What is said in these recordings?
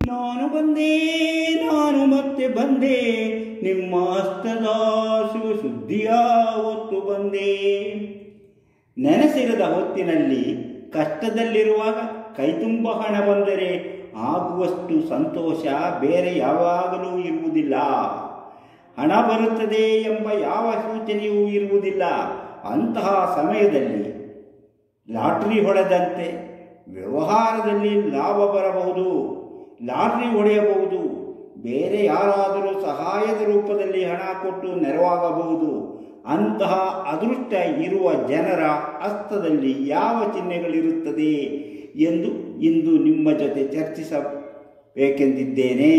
ನಾನು ಬಂದೆ ನಾನು ಮತ್ತೆ ಬಂದೆ ನಿಮ್ಮ ಹಸ್ತದ ಶಿವ ಸುದ್ದಿಯ ಹೊತ್ತು ಬಂದೆ ನೆನೆಸಿರದ ಹೊತ್ತಿನಲ್ಲಿ ಕಷ್ಟದಲ್ಲಿರುವಾಗ ಕೈತುಂಬ ಹಣ ಬಂದರೆ ಆಗುವಷ್ಟು ಸಂತೋಷ ಬೇರೆ ಯಾವಾಗಲೂ ಇರುವುದಿಲ್ಲ ಹಣ ಬರುತ್ತದೆ ಎಂಬ ಯಾವ ಸೂಚನೆಯೂ ಇರುವುದಿಲ್ಲ ಅಂತಹ ಸಮಯದಲ್ಲಿ ಲಾಟ್ರಿ ಹೊಡೆದಂತೆ ವ್ಯವಹಾರದಲ್ಲಿ ಲಾಭ ಬರಬಹುದು ಲಾಟ್ರಿ ಹೊಡೆಯಬಹುದು ಬೇರೆ ಯಾರಾದರೂ ಸಹಾಯದ ರೂಪದಲ್ಲಿ ಹಣ ಕೊಟ್ಟು ನೆರವಾಗಬಹುದು ಅಂತಹ ಅದೃಷ್ಟ ಇರುವ ಜನರ ಹಸ್ತದಲ್ಲಿ ಯಾವ ಚಿಹ್ನೆಗಳಿರುತ್ತದೆ ಎಂದು ಇಂದು ನಿಮ್ಮ ಜೊತೆ ಚರ್ಚಿಸಬೇಕೆಂದಿದ್ದೇನೆ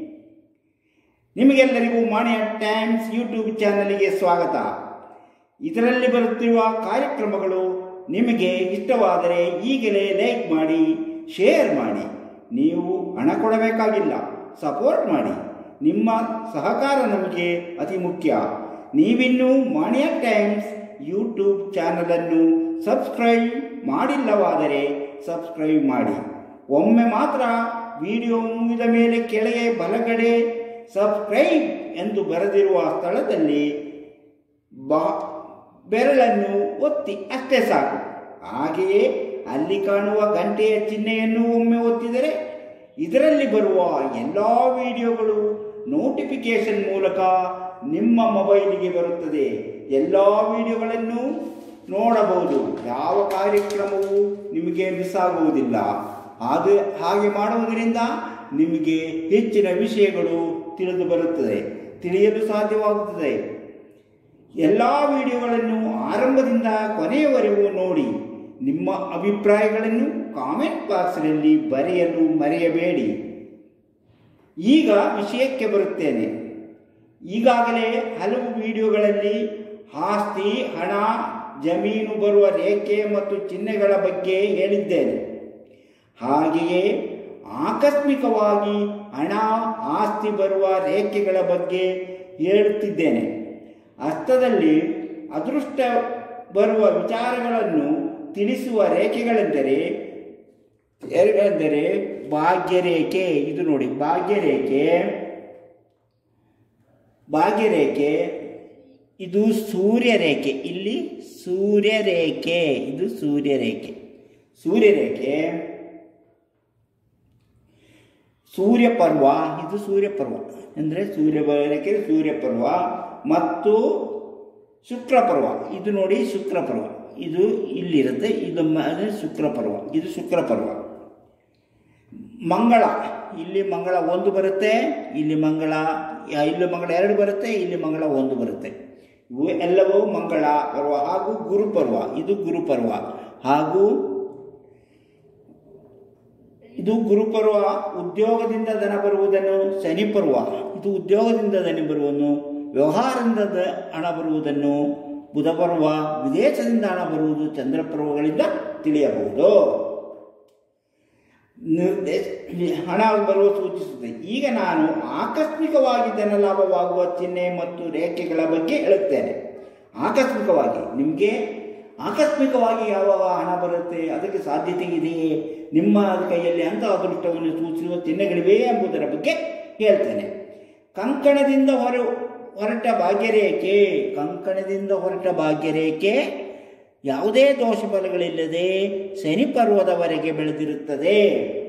ನಿಮಗೆಲ್ಲರಿಗೂ ಮಾಣಿಯ ಟೈಮ್ಸ್ ಯೂಟ್ಯೂಬ್ ಚಾನಲ್ಗೆ ಸ್ವಾಗತ ಇದರಲ್ಲಿ ಬರುತ್ತಿರುವ ಕಾರ್ಯಕ್ರಮಗಳು ನಿಮಗೆ ಇಷ್ಟವಾದರೆ ಈಗಲೇ ಲೈಕ್ ಮಾಡಿ ಶೇರ್ ಮಾಡಿ ನೀವು ಹಣ ಕೊಡಬೇಕಾಗಿಲ್ಲ ಸಪೋರ್ಟ್ ಮಾಡಿ ನಿಮ್ಮ ಸಹಕಾರ ನಮಗೆ ಅತಿ ಮುಖ್ಯ ನೀವಿನ್ನೂ ಮಾಣಿಯ ಟೈಮ್ಸ್ ಯೂಟ್ಯೂಬ್ ಚಾನಲನ್ನು ಸಬ್ಸ್ಕ್ರೈಬ್ ಮಾಡಿಲ್ಲವಾದರೆ ಸಬ್ಸ್ಕ್ರೈಬ್ ಮಾಡಿ ಒಮ್ಮೆ ಮಾತ್ರ ವಿಡಿಯೋ ಮುಗಿದ ಮೇಲೆ ಕೆಳಗೆ ಬಲಗಡೆ ಸಬ್ಸ್ಕ್ರೈಬ್ ಎಂದು ಬರೆದಿರುವ ಸ್ಥಳದಲ್ಲಿ ಬಾ ಬೆರಳನ್ನು ಒತ್ತಿ ಅಷ್ಟೇ ಸಾಕು ಹಾಗೆಯೇ ಅಲ್ಲಿ ಕಾಣುವ ಗಂಟೆಯ ಚಿಹ್ನೆಯನ್ನು ಒಮ್ಮೆ ಒತ್ತಿದರೆ ಇದರಲ್ಲಿ ಬರುವ ಎಲ್ಲ ವಿಡಿಯೋಗಳು ನೋಟಿಫಿಕೇಶನ್ ಮೂಲಕ ನಿಮ್ಮ ಮೊಬೈಲಿಗೆ ಬರುತ್ತದೆ ಎಲ್ಲ ವಿಡಿಯೋಗಳನ್ನು ನೋಡಬಹುದು ಯಾವ ಕಾರ್ಯಕ್ರಮವೂ ನಿಮಗೆ ಮಿಸ್ ಆಗುವುದಿಲ್ಲ ಅದು ಹಾಗೆ ಮಾಡುವುದರಿಂದ ನಿಮಗೆ ಹೆಚ್ಚಿನ ವಿಷಯಗಳು ತಿಳಿದು ಬರುತ್ತದೆ ತಿಳಿಯಲು ಸಾಧ್ಯವಾಗುತ್ತದೆ ಎಲ್ಲ ವಿಡಿಯೋಗಳನ್ನು ಆರಂಭದಿಂದ ಕೊನೆಯವರೆಗೂ ನೋಡಿ ನಿಮ್ಮ ಅಭಿಪ್ರಾಯಗಳನ್ನು ಕಾಮೆಂಟ್ ಬಾಕ್ಸ್ನಲ್ಲಿ ಬರೆಯಲು ಮರೆಯಬೇಡಿ ಈಗ ವಿಷಯಕ್ಕೆ ಬರುತ್ತೇನೆ ಈಗಾಗಲೇ ಹಲವು ವಿಡಿಯೋಗಳಲ್ಲಿ ಆಸ್ತಿ ಹಣ ಜಮೀನು ಬರುವ ರೇಖೆ ಮತ್ತು ಚಿಹ್ನೆಗಳ ಬಗ್ಗೆ ಹೇಳಿದ್ದೇನೆ ಹಾಗೆಯೇ ಆಕಸ್ಮಿಕವಾಗಿ ಹಣ ಆಸ್ತಿ ಬರುವ ರೇಖೆಗಳ ಬಗ್ಗೆ ಹೇಳುತ್ತಿದ್ದೇನೆ ಹಸ್ತದಲ್ಲಿ ಅದೃಷ್ಟ ಬರುವ ವಿಚಾರಗಳನ್ನು ತಿಳಿಸುವ ರೇಖೆಗಳೆಂದರೆ ಎಂದರೆ ಭಾಗ್ಯರೇಖೆ ಇದು ನೋಡಿ ಭಾಗ್ಯರೇಖೆ ಭಾಗ್ಯರೇಖೆ ಇದು ಸೂರ್ಯರೇಖೆ ಇಲ್ಲಿ ಸೂರ್ಯರೇಖೆ ಇದು ಸೂರ್ಯರೇಖೆ ಸೂರ್ಯರೇಖೆ ಸೂರ್ಯಪರ್ವ ಇದು ಸೂರ್ಯಪರ್ವ ಅಂದರೆ ಸೂರ್ಯ ರೇಖೆ ಸೂರ್ಯಪರ್ವ ಮತ್ತು ಶುಕ್ರಪರ್ವ ಇದು ನೋಡಿ ಶುಕ್ರಪರ್ವ ಇದು ಇಲ್ಲಿರುತ್ತೆ ಇದು ಮ- ಶುಕ್ರಪರ್ವ ಇದು ಶುಕ್ರಪರ್ವ ಮಂಗಳ ಇಲ್ಲಿ ಮಂಗಳ ಒಂದು ಬರುತ್ತೆ ಇಲ್ಲಿ ಮಂಗಳ ಯಾ- ಇಲ್ಲಿ ಮಂಗಳ ಎರಡು ಬರುತ್ತೆ ಇಲ್ಲಿ ಮಂಗಳ ಒಂದು ಬರುತ್ತೆ ಇವು ಎಲ್ಲವೂ ಮಂಗಳ ಪರ್ವ ಹಾಗೂ ಗುರುಪರ್ವ ಇದು ಗುರುಪರ್ವ ಹಾಗೂ ಇದು ಗುರುಪರ್ವ ಉದ್ಯೋಗದಿಂದ ಧನ ಬರುವುದನ್ನು ಶನಿ ಪರ್ವ ಇದು ಉದ್ಯೋಗದಿಂದ ಧನ ಬರುವುದನ್ನು ವ್ಯವಹಾರದಿಂದ ದ- ಹಣ ಬರುವುದನ್ನು ಬುಧ ಪರ್ವ ವಿದೇಶದಿಂದ ಹಣ ಬರುವುದು ಚಂದ್ರ ಪರ್ವಗಳಿಂದ ತಿಳಿಯಬಹುದು ನಿರ್ದೇಶ ಹಣ ಬರುವ ಸೂಚಿಸುತ್ತದೆ ಈಗ ನಾನು ಆಕಸ್ಮಿಕವಾಗಿ ಧನಲಾಭವಾಗುವ ಚಿಹ್ನೆ ಮತ್ತು ರೇಖೆಗಳ ಬಗ್ಗೆ ಹೇಳುತ್ತೇನೆ ಆಕಸ್ಮಿಕವಾಗಿ ನಿಮಗೆ ಆಕಸ್ಮಿಕವಾಗಿ ಯಾವಾಗ ಹಣ ಬರುತ್ತೆ ಅದಕ್ಕೆ ಸಾಧ್ಯತೆ ಇದೆಯೇ ನಿಮ್ಮ ಕೈಯಲ್ಲಿ ಅಂಥ ಅದೃಷ್ಟವನ್ನು ಸೂಚಿಸುವ ಚಿಹ್ನೆಗಳಿವೆ ಎಂಬುದರ ಬಗ್ಗೆ ಹೇಳ್ತೇನೆ ಕಂಕಣದಿಂದ ಹೊರ ಹೊರಟ ಭಾಗ್ಯರೇಖೆ ಕಂಕಣದಿಂದ ಹೊರಟ ಭಾಗ್ಯರೇಖೆ ಯಾವುದೇ ದೋಷ ಫಲಗಳಿಲ್ಲದೆ ಶನಿ ಪರ್ವದವರೆಗೆ ಬೆಳೆದಿರುತ್ತದೆ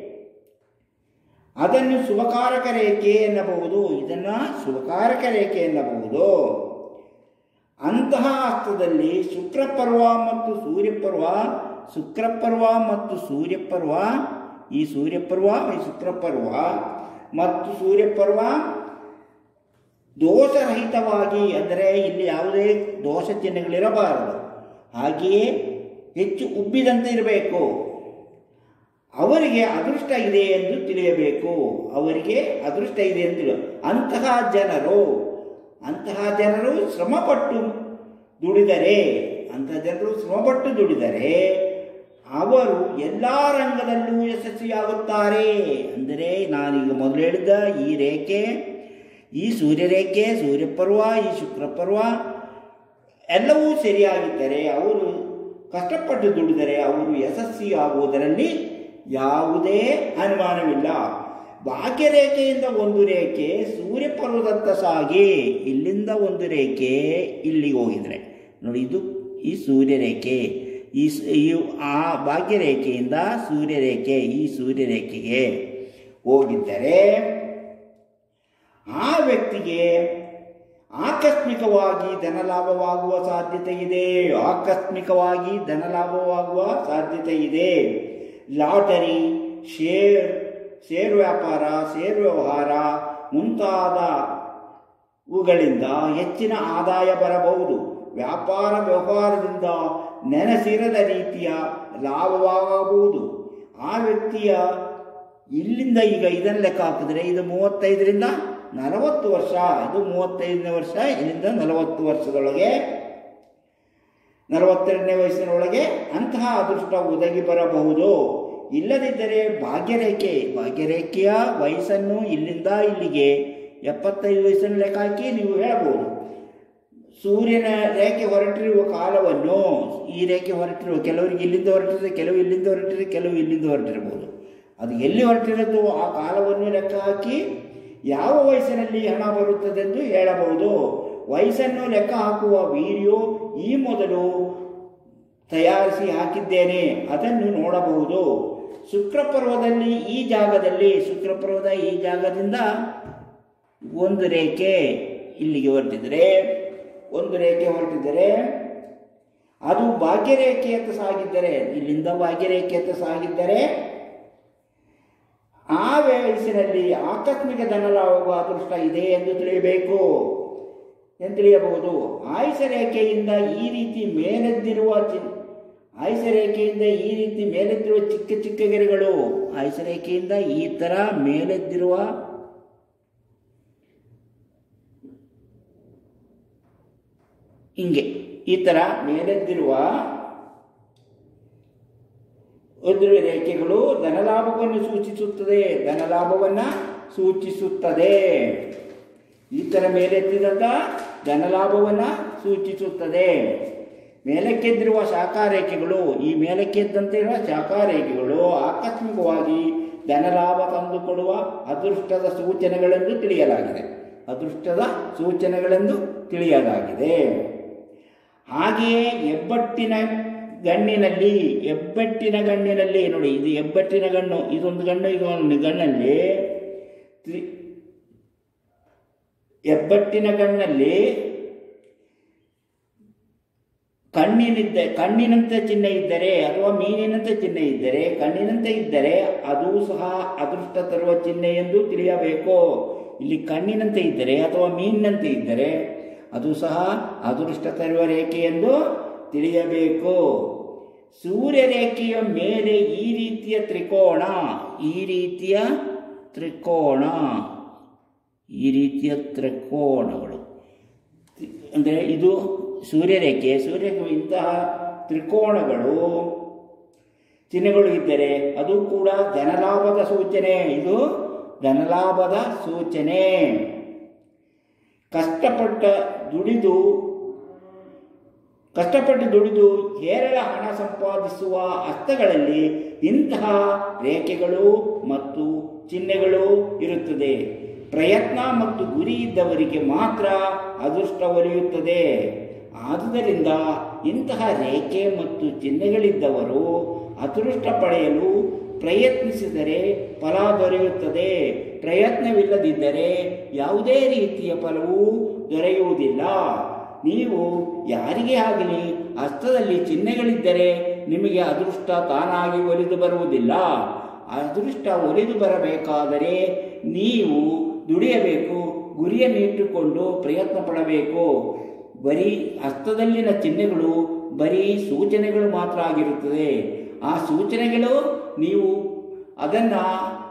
ಅದನ್ನು ಶುಭಕಾರಕ ರೇಖೆ ಎನ್ನಬಹುದು ಇದನ್ನು ಶುಭಕಾರಕ ರೇಖೆ ಎನ್ನಬಹುದು ಅಂತಹ ಹಸ್ತದಲ್ಲಿ ಶುಕ್ರಪರ್ವ ಮತ್ತು ಸೂರ್ಯಪರ್ವ ಶುಕ್ರಪರ್ವ ಮತ್ತು ಸೂರ್ಯಪರ್ವ ಈ ಸೂರ್ಯಪರ್ವ ಈ ಶುಕ್ರಪರ್ವ ಮತ್ತು ಸೂರ್ಯಪರ್ವ ದೋಷರಹಿತವಾಗಿ ಅಂದರೆ ಇಲ್ಲಿ ಯಾವುದೇ ದೋಷ ಚಿಹ್ನೆಗಳಿರಬಾರದು ಹಾಗೆಯೇ ಹೆಚ್ಚು ಉಬ್ಬಿದಂತೆ ಇರಬೇಕು ಅವರಿಗೆ ಅದೃಷ್ಟ ಇದೆ ಎಂದು ತಿಳಿಯಬೇಕು ಅವರಿಗೆ ಅದೃಷ್ಟ ಇದೆ ಎಂದು ತಿಳಿಯ ಅಂತಹ ಜನರು ಅಂತಹ ಜನರು ಶ್ರಮಪಟ್ಟು ದುಡಿದರೆ ಅಂತಹ ಜನರು ಶ್ರಮಪಟ್ಟು ದುಡಿದರೆ ಅವರು ಎಲ್ಲ ರಂಗದಲ್ಲೂ ಯಶಸ್ವಿಯಾಗುತ್ತಾರೆ ಅಂದರೆ ನಾನೀಗ ಮೊದಲು ಹೇಳಿದ ಈ ರೇಖೆ ಈ ಸೂರ್ಯರೇಖೆ ಸೂರ್ಯಪರ್ವ ಈ ಶುಕ್ರಪರ್ವ ಎಲ್ಲವೂ ಸರಿಯಾಗಿದ್ದರೆ ಅವರು ಕಷ್ಟಪಟ್ಟು ದುಡಿದರೆ ಅವರು ಯಶಸ್ವಿ ಆಗುವುದರಲ್ಲಿ ಯಾವುದೇ ಅನುಮಾನವಿಲ್ಲ ಭಾಗ್ಯರೇಖೆಯಿಂದ ಒಂದು ರೇಖೆ ಸೂರ್ಯ ಪರ್ವತತ್ತ ಸಾಗಿ ಇಲ್ಲಿಂದ ಒಂದು ರೇಖೆ ಇಲ್ಲಿಗೆ ಹೋಗಿದ್ರೆ ನೋಡಿ ಇದು ಈ ಸೂರ್ಯರೇಖೆ ಈ ಸ್- ಈ ಆ ಭಾಗ್ಯರೇಖೆಯಿಂದ ಸೂರ್ಯರೇಖೆ ಈ ಸೂರ್ಯರೇಖೆಗೆ ಹೋಗಿದ್ದರೆ ಆ ವ್ಯಕ್ತಿಗೆ ಆಕಸ್ಮಿಕವಾಗಿ ಧನಲಾಭವಾಗುವ ಸಾಧ್ಯತೆ ಇದೆ ಆಕಸ್ಮಿಕವಾಗಿ ಧನಲಾಭವಾಗುವ ಸಾಧ್ಯತೆ ಇದೆ ಲಾಟರಿ ಶೇರ್ ಶೇರ್ ವ್ಯಾಪಾರ ಶೇರ್ ವ್ಯವಹಾರ ಮುಂತಾದ ಇವುಗಳಿಂದ ಹೆಚ್ಚಿನ ಆದಾಯ ಬರಬಹುದು ವ್ಯಾಪಾರ ವ್ಯವಹಾರದಿಂದ ನೆನೆಸಿರದ ರೀತಿಯ ಲಾಭವಾಗಬಹುದು ಆ ವ್ಯಕ್ತಿಯ ಇಲ್ಲಿಂದ ಈಗ ಇದನ್ನು ಲೆಕ್ಕ ಹಾಕಿದ್ರೆ ಇದು ಮೂವತ್ತೈದರಿಂದ ನಲವತ್ತು ವರ್ಷ ಇದು ಮೂವತ್ತೈದನೇ ವರ್ಷ ಇಲ್ಲಿಂದ ನಲವತ್ತು ವರ್ಷದೊಳಗೆ ನಲವತ್ತೆರಡನೇ ವಯಸ್ಸಿನೊಳಗೆ ಅಂತಹ ಅದೃಷ್ಟ ಒದಗಿ ಬರಬಹುದು ಇಲ್ಲದಿದ್ದರೆ ಭಾಗ್ಯರೇಖೆ ಭಾಗ್ಯರೇಖೆಯ ವಯಸ್ಸನ್ನು ಇಲ್ಲಿಂದ ಇಲ್ಲಿಗೆ ಎಪ್ಪತ್ತೈದು ವಯಸ್ಸನ್ನು ಲೆಕ್ಕ ಹಾಕಿ ನೀವು ಹೇಳಬಹುದು ಸೂರ್ಯನ ರೇಖೆ ಹೊರಟಿರುವ ಕಾಲವನ್ನು ಈ ರೇಖೆ ಹೊರಟಿರುವ ಕೆಲವರಿಗೆ ಇಲ್ಲಿಂದ ಹೊರಟಿರುತ್ತೆ ಕೆಲವು ಇಲ್ಲಿಂದ ಹೊರಟಿರುತ್ತೆ ಕೆಲವು ಇಲ್ಲಿಂದ ಹೊರಟಿರ್ಬೋದು ಅದು ಎಲ್ಲಿ ಹೊರಟಿರುತ್ತೋ ಆ ಕಾಲವನ್ನು ಲೆಕ್ಕ ಹಾಕಿ ಯಾವ ವಯಸ್ಸಿನಲ್ಲಿ ಹಣ ಬರುತ್ತದೆಂದು ಹೇಳಬಹುದು ವಯಸ್ಸನ್ನು ಲೆಕ್ಕ ಹಾಕುವ ವಿಡಿಯೋ ಈ ಮೊದಲು ತಯಾರಿಸಿ ಹಾಕಿದ್ದೇನೆ ಅದನ್ನು ನೋಡಬಹುದು ಶುಕ್ರಪರ್ವದಲ್ಲಿ ಈ ಜಾಗದಲ್ಲಿ ಶುಕ್ರಪರ್ವದ ಈ ಜಾಗದಿಂದ ಒಂದು ರೇಖೆ ಇಲ್ಲಿಗೆ ಹೊರಟಿದ್ರೆ ಒಂದು ರೇಖೆ ಹೊರಟಿದ್ದರೆ ಅದು ಭಾಗ್ಯರೇಖೆಯತ್ತ ಸಾಗಿದ್ದರೆ ಇಲ್ಲಿಂದ ಭಾಗ್ಯರೇಖೆಯತ್ತ ಸಾಗಿದ್ದರೆ ಆ ವಯಸ್ಸಿನಲ್ಲಿ ಆಕಸ್ಮಿಕ ಧನಲಾಭವ ಅದೃಷ್ಟ ಇದೆ ಎಂದು ತಿಳಿಯಬೇಕು ಎಂದು ತಿಳಿಯಬಹುದು ಆಯುಷ ರೇಖೆಯಿಂದ ಈ ರೀತಿ ಮೇಲೆದ್ದಿರುವ ಚಿ ಆಯುಷ ರೇಖೆಯಿಂದ ಈ ರೀತಿ ಮೇಲೆದ್ದಿರುವ ಚಿಕ್ಕ ಚಿಕ್ಕ ಗೆರೆಗಳು ಆಯುಷ ರೇಖೆಯಿಂದ ಈ ಥರ ಮೇಲೆದ್ದಿರುವ ಹಿಂಗೆ ಈ ಥರ ಮೇಲೆದ್ದಿರುವ ಒಂದು ರೇಖೆಗಳು ಧನಲಾಭವನ್ನು ಸೂಚಿಸುತ್ತದೆ ಧನಲಾಭವನ್ನು ಸೂಚಿಸುತ್ತದೆ ಈ ಥರ ಮೇಲೆತ್ತಿದಂಥ ಧನಲಾಭವನ್ನು ಸೂಚಿಸುತ್ತದೆ ಮೇಲಕ್ಕೆದ್ದಿರುವ ಶಾಖಾ ರೇಖೆಗಳು ಈ ಮೇಲಕ್ಕೆದ್ದಂತೆ ಇರುವ ಶಾಖಾ ರೇಖೆಗಳು ಆಕಸ್ಮಿಕವಾಗಿ ಧನಲಾಭ ತಂದುಕೊಡುವ ಅದೃಷ್ಟದ ಸೂಚನೆಗಳೆಂದು ತಿಳಿಯಲಾಗಿದೆ ಅದೃಷ್ಟದ ಸೂಚನೆಗಳೆಂದು ತಿಳಿಯಲಾಗಿದೆ ಹಾಗೆಯೇ ಹೆಬ್ಬಟ್ಟಿನ ಗಣ್ಣಿನಲ್ಲಿ ಹೆಬ್ಬಟ್ಟಿನ ಗಣ್ಣಿನಲ್ಲಿ ನೋಡಿ ಇದು ಹೆಬ್ಬಟ್ಟಿನ ಗಣ್ಣು ಇದೊಂದು ಗಣ್ಣು ಇದೊಂದು ಗಣ್ಣಲ್ಲಿ ತ್ರಿ- ಹೆಬ್ಬಟ್ಟಿನ ಗಣ್ಣಲ್ಲಿ ಕಣ್ಣಿನಿದ್ದ ಕಣ್ಣಿನಂತೆ ಚಿಹ್ನೆ ಇದ್ದರೆ ಅಥವಾ ಮೀನಿನಂತೆ ಚಿಹ್ನೆ ಇದ್ದರೆ ಕಣ್ಣಿನಂತೆ ಇದ್ದರೆ ಅದು ಸಹ ಅದೃಷ್ಟ ತರುವ ಚಿಹ್ನೆ ಎಂದು ತಿಳಿಯಬೇಕು ಇಲ್ಲಿ ಕಣ್ಣಿನಂತೆ ಇದ್ದರೆ ಅಥವಾ ಮೀನಿನಂತೆ ಇದ್ದರೆ ಅದು ಸಹ ಅದೃಷ್ಟ ತರುವ ರೇಖೆ ಎಂದು ತಿಳಿಯಬೇಕು ಸೂರ್ಯರೇಖೆಯ ಮೇಲೆ ಈ ರೀತಿಯ ತ್ರಿಕೋಣ ಈ ರೀತಿಯ ತ್ರಿಕೋಣ ಈ ರೀತಿಯ ತ್ರಿಕೋಣಗಳು ಅಂದರೆ ಇದು ಸೂರ್ಯರೇಖೆ ಸೂರ್ಯರೇಖೆ ಇಂತಹ ತ್ರಿಕೋಣಗಳು ಚಿಹ್ನೆಗಳು ಇದ್ದರೆ ಅದು ಕೂಡ ಧನಲಾಭದ ಸೂಚನೆ ಇದು ಧನಲಾಭದ ಸೂಚನೆ ಕಷ್ಟಪಟ್ಟ ದುಡಿದು ಕಷ್ಟಪಟ್ಟು ದುಡಿದು ಹೇರಳ ಹಣ ಸಂಪಾದಿಸುವ ಹಸ್ತಗಳಲ್ಲಿ ಇಂತಹ ರೇಖೆಗಳು ಮತ್ತು ಚಿಹ್ನೆಗಳು ಇರುತ್ತದೆ ಪ್ರಯತ್ನ ಮತ್ತು ಗುರಿ ಇದ್ದವರಿಗೆ ಮಾತ್ರ ಅದೃಷ್ಟ ಒಲಿಯುತ್ತದೆ ಆದುದರಿಂದ ಇಂತಹ ರೇಖೆ ಮತ್ತು ಚಿಹ್ನೆಗಳಿದ್ದವರು ಅದೃಷ್ಟ ಪಡೆಯಲು ಪ್ರಯತ್ನಿಸಿದರೆ ಫಲ ದೊರೆಯುತ್ತದೆ ಪ್ರಯತ್ನವಿಲ್ಲದಿದ್ದರೆ ಯಾವುದೇ ರೀತಿಯ ಫಲವೂ ದೊರೆಯುವುದಿಲ್ಲ ನೀವು ಯಾರಿಗೇ ಆಗಲಿ ಹಸ್ತದಲ್ಲಿ ಚಿಹ್ನೆಗಳಿದ್ದರೆ ನಿಮಗೆ ಅದೃಷ್ಟ ತಾನಾಗಿ ಒಲಿದು ಬರುವುದಿಲ್ಲ ಅದೃಷ್ಟ ಒಲಿದು ಬರಬೇಕಾದರೆ ನೀವು ದುಡಿಯಬೇಕು ಗುರಿಯನ್ನು ಇಟ್ಟುಕೊಂಡು ಪ್ರಯತ್ನ ಪಡಬೇಕು ಬರೀ ಹಸ್ತದಲ್ಲಿನ ಚಿಹ್ನೆಗಳು ಬರೀ ಸೂಚನೆಗಳು ಮಾತ್ರ ಆಗಿರುತ್ತದೆ ಆ ಸೂಚನೆಗಳು ನೀವು ಅದನ್ನು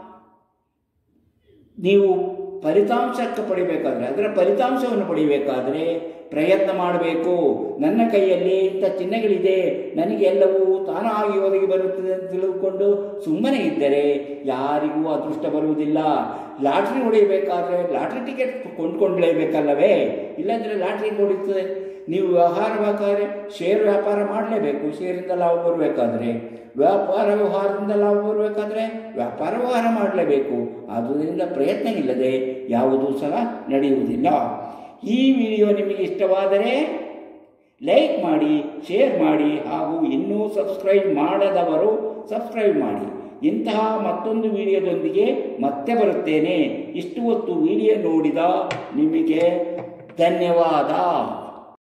ನೀವು ಫಲಿತಾಂಶಕ್ಕೆ ಪಡಿಬೇಕಾದ್ರೆ ಅದರ ಫಲಿತಾಂಶವನ್ನು ಪಡಿಬೇಕಾದರೆ ಪ್ರಯತ್ನ ಮಾಡಬೇಕು ನನ್ನ ಕೈಯಲ್ಲಿ ಇಂಥ ಚಿಹ್ನೆಗಳಿದೆ ನನಗೆ ಎಲ್ಲವೂ ತಾನಾಗಿ ಒದಗಿ ಬರುತ್ತದೆ ಅಂತ ತಿಳಿದುಕೊಂಡು ಸುಮ್ಮನೆ ಇದ್ದರೆ ಯಾರಿಗೂ ಅದೃಷ್ಟ ಬರುವುದಿಲ್ಲ ಲಾಟ್ರಿ ಹೊಡೆಯಬೇಕಾದ್ರೆ ಲಾಟ್ರಿ ಟಿಕೆಟ್ ಕೊಂಡ್ಕೊಂಡ್ಲೇಬೇಕಲ್ಲವೇ ಇಲ್ಲಾಂದರೆ ಲಾಟ್ರಿ ಹೊಡಿತದೆ ನೀವು ವ್ಯವಹಾರ ಬೇಕಾದ್ರೆ ಶೇರ್ ವ್ಯಾಪಾರ ಮಾಡಲೇಬೇಕು ಶೇರಿಂದ ಲಾಭ ಬರಬೇಕಾದ್ರೆ ವ್ಯಾಪಾರ ವ್ಯವಹಾರದಿಂದ ಲಾಭ ಬರಬೇಕಾದ್ರೆ ವ್ಯಾಪಾರ ವ್ಯವಹಾರ ಮಾಡಲೇಬೇಕು ಆದುದರಿಂದ ಪ್ರಯತ್ನ ಇಲ್ಲದೆ ಯಾವುದೂ ಸಹ ನಡೆಯುವುದಿಲ್ಲ ಈ ವಿಡಿಯೋ ನಿಮಗೆ ಇಷ್ಟವಾದರೆ ಲೈಕ್ ಮಾಡಿ ಶೇರ್ ಮಾಡಿ ಹಾಗೂ ಇನ್ನೂ ಸಬ್ಸ್ಕ್ರೈಬ್ ಮಾಡದವರು ಸಬ್ಸ್ಕ್ರೈಬ್ ಮಾಡಿ ಇಂತಹ ಮತ್ತೊಂದು ವಿಡಿಯೋದೊಂದಿಗೆ ಮತ್ತೆ ಬರುತ್ತೇನೆ ಇಷ್ಟು ಹೊತ್ತು ವಿಡಿಯೋ ನೋಡಿದ ನಿಮಗೆ ಧನ್ಯವಾದ